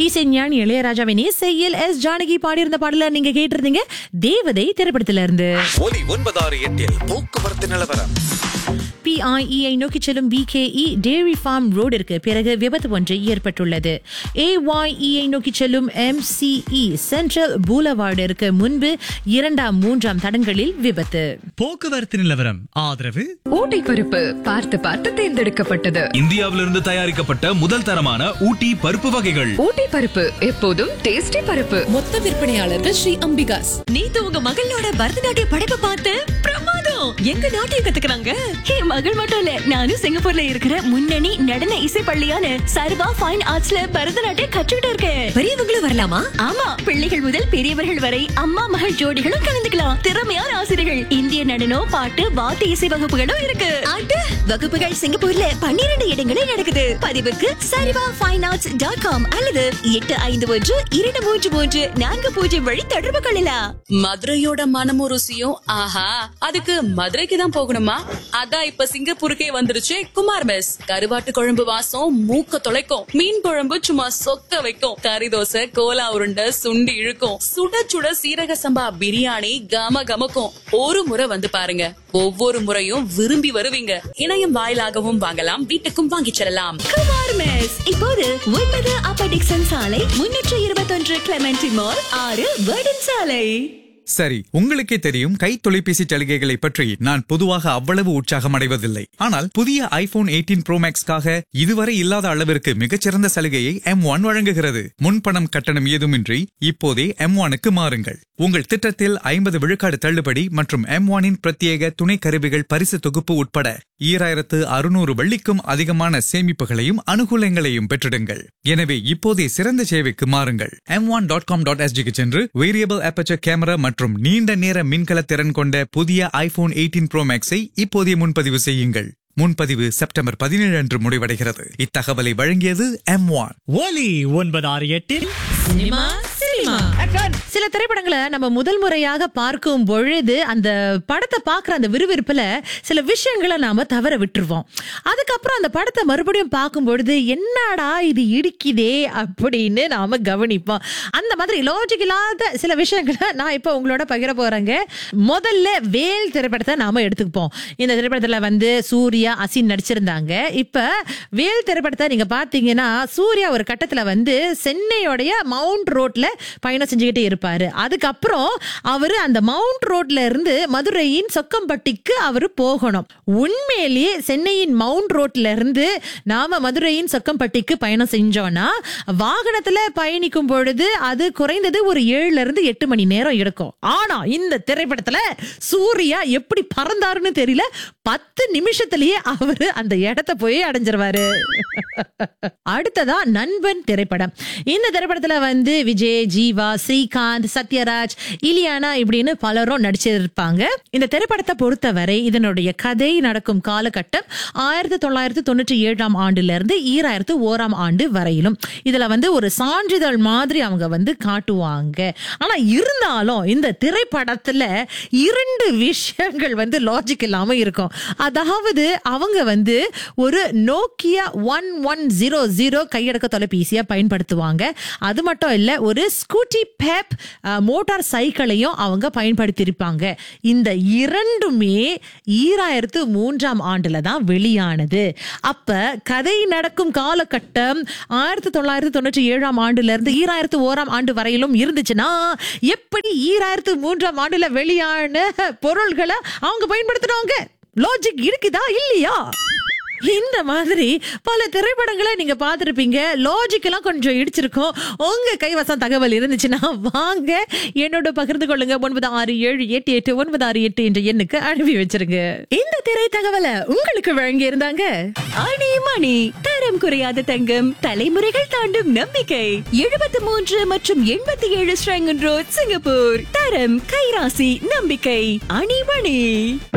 இசைஞானி இளையராஜாவின் இசையில் எஸ் ஜானகி பாடியிருந்த பாடல நீங்க கேட்டிருந்தீங்க தேவதை திரைப்படத்துல இருந்து ஒலி ஒன்பதாறு எட்டில் போக்குவரத்து நிலவரம் பிஐஇஐ நோக்கி செல்லும் பிகேஇ டேரி ஃபார்ம் ரோடிற்கு பிறகு விபத்து ஒன்று ஏற்பட்டுள்ளது ஏஒய்இஐ நோக்கி செல்லும் எம்சிஇ சென்ட்ரல் பூலவார்டிற்கு முன்பு இரண்டாம் மூன்றாம் தடங்களில் விபத்து போக்குவரத்து நிலவரம் ஆதரவு ஊட்டி பருப்பு பார்த்து பார்த்து தேர்ந்தெடுக்கப்பட்டது இந்தியாவிலிருந்து தயாரிக்கப்பட்ட முதல் தரமான ஊட்டி பருப்பு வகைகள் ஊட்டி பருப்பு எப்போதும் டேஸ்டி பருப்பு மொத்த விற்பனையாளர்கள் ஸ்ரீ அம்பிகாஸ் நேத்து உங்க மகளோட பரதநாட்டிய படைப்பை பார்த்து பிரமாதம் எங்க நாட்டியம் கத்துக்கிறாங்க என் மகள் மட்டும் இல்ல நானும் சிங்கப்பூர்ல இருக்கிற முன்னணி நடன இசை பள்ளியான சர்வா ஃபைன் ஆர்ட்ஸ்ல பரதநாட்டியம் கற்றுக்கிட்டு இருக்கேன் பெரியவங்களும் வரலாமா ஆமா பிள்ளைகள் முதல் பெரியவர்கள் வரை அம்மா மகள் ஜோடிகளும் கலந்துக்கலாம் திறமையான ஆசிரியர்கள் இந்திய நடனம் பாட்டு வாத்திய இசை வகுப்புகளும் இருக்கு அட வகுப்புகள் சிங்கப்பூர்ல பன்னிரண்டு இடங்களில் நடக்குது பதிவுக்கு சரிவா ஃபைன் ஆர்ட்ஸ் டாட் காம் அல்லது எட்டு ஐந்து ஒன்று இரண்டு மூன்று மூன்று நான்கு பூஜ்ஜியம் வழி தொடர்பு கொள்ளலாம் மதுரையோட மனமும் ருசியும் ஆஹா அதுக்கு மதுரைக்கு தான் போகணுமா அதான் இப்ப சிங்கப்பூருக்கே வந்துருச்சு குமார் மெஸ் கருவாட்டு குழம்பு வாசம் மூக்க தொலைக்கும் மீன் குழம்பு சும்மா சொக்க வைக்கும் கறி தோசை கோலா உருண்டை சுண்டி இழுக்கும் சுட சுட சீரக சம்பா பிரியாணி கம கமக்கும் ஒரு முறை வந்து பாருங்க ஒவ்வொரு முறையும் விரும்பி வருவீங்க இணையம் வாயிலாகவும் வாங்கலாம் வீட்டுக்கும் வாங்கிச் செல்லலாம் குமார் மெஸ் இப்போது ஒன்பது அப்ப டிக்சன் சாலை முன்னூற்று இருபத்தொன்று கிளமெண்டி மால் ஆறு வேர்டன் சாலை சரி உங்களுக்கே தெரியும் கை தொலைபேசி சலுகைகளை பற்றி நான் பொதுவாக அவ்வளவு உற்சாகம் அடைவதில்லை ஆனால் புதிய ஐபோன் 18 ப்ரோ மேக்ஸ்க்காக இதுவரை இல்லாத அளவிற்கு மிகச்சிறந்த சலுகையை எம் ஒன் வழங்குகிறது முன்பணம் கட்டணம் ஏதுமின்றி இப்போதே எம் ஒனுக்கு மாறுங்கள் உங்கள் திட்டத்தில் ஐம்பது விழுக்காடு தள்ளுபடி மற்றும் எம் ஒனின் பிரத்யேக துணை கருவிகள் பரிசு தொகுப்பு உட்பட ஈராயிரத்து அறுநூறு வெள்ளிக்கும் அதிகமான சேமிப்புகளையும் அனுகூலங்களையும் பெற்றிடுங்கள் எனவே இப்போதே சிறந்த சேவைக்கு மாறுங்கள் M one dot com dot எஸ்டிக்கு சென்று வேரியபிள் அபச்சர் கேமரா மற்றும் நீண்ட நேர மின்கல திறன் கொண்ட புதிய ஐபோன் 18 ப்ரோ மேக்ஸை இப்போதே முன்பதிவு செய்யுங்கள் முன்பதிவு செப்டம்பர் பதினேழு அன்று முடிவடைகிறது இத்தகவலை வழங்கியது எம் ஒன் ஒலி ஒன்பது ஆறு எட்டில் சினிமா சினிமா சில திரைப்படங்களை நம்ம முதல் முறையாக பார்க்கும் பொழுது அந்த படத்தை பார்க்குற அந்த விறுவிறுப்புல சில விஷயங்களை நாம தவற விட்டுருவோம் அதுக்கப்புறம் அந்த படத்தை மறுபடியும் பார்க்கும் பொழுது என்னடா இது இடிக்குதே அப்படின்னு நாம கவனிப்போம் அந்த மாதிரி லாஜிக் இல்லாத சில விஷயங்களை நான் இப்போ உங்களோட பகிர போறேங்க முதல்ல வேல் திரைப்படத்தை நாம எடுத்துப்போம் இந்த திரைப்படத்துல வந்து சூர்யா அசின் நடிச்சிருந்தாங்க இப்ப வேல் திரைப்படத்தை நீங்க பாத்தீங்கன்னா சூர்யா ஒரு கட்டத்துல வந்து சென்னையோடைய மவுண்ட் ரோட்ல பயணம் செஞ்சுக்கிட்டே இருப்பாரு அதுக்கப்புறம் அவரு அந்த மவுண்ட் ரோட்ல இருந்து மதுரையின் சொக்கம்பட்டிக்கு அவரு போகணும் உண்மையிலேயே சென்னையின் மவுண்ட் ரோட்ல இருந்து நாம மதுரையின் சொக்கம்பட்டிக்கு பயணம் செஞ்சோம்னா வாகனத்துல பயணிக்கும் பொழுது அது குறைந்தது ஒரு ஏழுல இருந்து எட்டு மணி நேரம் எடுக்கும் ஆனா இந்த திரைப்படத்துல சூர்யா எப்படி பறந்தாருன்னு தெரியல பத்து நிமிஷத்திலேயே அவரு அந்த இடத்த போய் அடைஞ்சிருவாரு அடுத்ததா நண்பன் திரைப்படம் இந்த திரைப்படத்துல வந்து விஜய் ஜீவா ஸ்ரீகாந்த் சத்யராஜ் இலியானா இப்படின்னு பலரும் நடிச்சிருப்பாங்க இந்த திரைப்படத்தை பொறுத்தவரை இதனுடைய கதை நடக்கும் காலகட்டம் ஆயிரத்தி தொள்ளாயிரத்தி தொண்ணூற்றி ஏழாம் ஆண்டுல இருந்து ஈராயிரத்து ஓராம் ஆண்டு வரையிலும் இதுல வந்து ஒரு சான்றிதழ் மாதிரி அவங்க வந்து காட்டுவாங்க ஆனா இருந்தாலும் இந்த திரைப்படத்துல இரண்டு விஷயங்கள் வந்து லாஜிக் இல்லாம இருக்கும் அதாவது அவங்க வந்து ஒரு Nokia one one zero zero கையடக்க தொலைபேசியை பயன்படுத்துவாங்க அது மட்டும் இல்ல ஒரு ஸ்கூட்டி பேப் மோட்டார் சைக்கிளையும் அவங்க பயன்படுத்தியிருப்பாங்க இந்த இரண்டுமே ஈராயிரத்து மூன்றாம் ஆண்டுல தான் வெளியானது அப்ப கதை நடக்கும் காலகட்டம் ஆயிரத்தி தொள்ளாயிரத்தி தொண்ணூற்றி ஏழாம் ஆண்டுல இருந்து ஈராயிரத்து ஓராம் ஆண்டு வரையிலும் இருந்துச்சுன்னா எப்படி ஈராயிரத்து மூன்றாம் ஆண்டுல வெளியான பொருள்களை அவங்க பயன்படுத்துறாங்க லாஜிக் இருக்குதா இல்லையா இந்த மாதிரி பல திரைப்படங்களை நீங்க பார்த்திருப்பீங்க லாஜிக் எல்லாம் கொஞ்சம் இடிச்சிருக்கோம் உங்க கைவசம் தகவல் இருந்துச்சுன்னா வாங்க என்னோட பகிர்ந்து கொள்ளுங்க ஒன்பது ஆறு ஏழு எட்டு எட்டு ஒன்பது ஆறு எட்டு என்ற எண்ணுக்கு அனுப்பி வச்சிருங்க இந்த திரை தகவலை உங்களுக்கு வழங்கி இருந்தாங்க ஆணி மணி தரம் குறையாத தங்கம் தலைமுறைகள் தாண்டும் நம்பிக்கை எழுபத்தி மூன்று மற்றும் எண்பத்தி ஏழு ஸ்ரங்கன் ரோட் சிங்கப்பூர் தரம் கைராசி நம்பிக்கை அணிமணி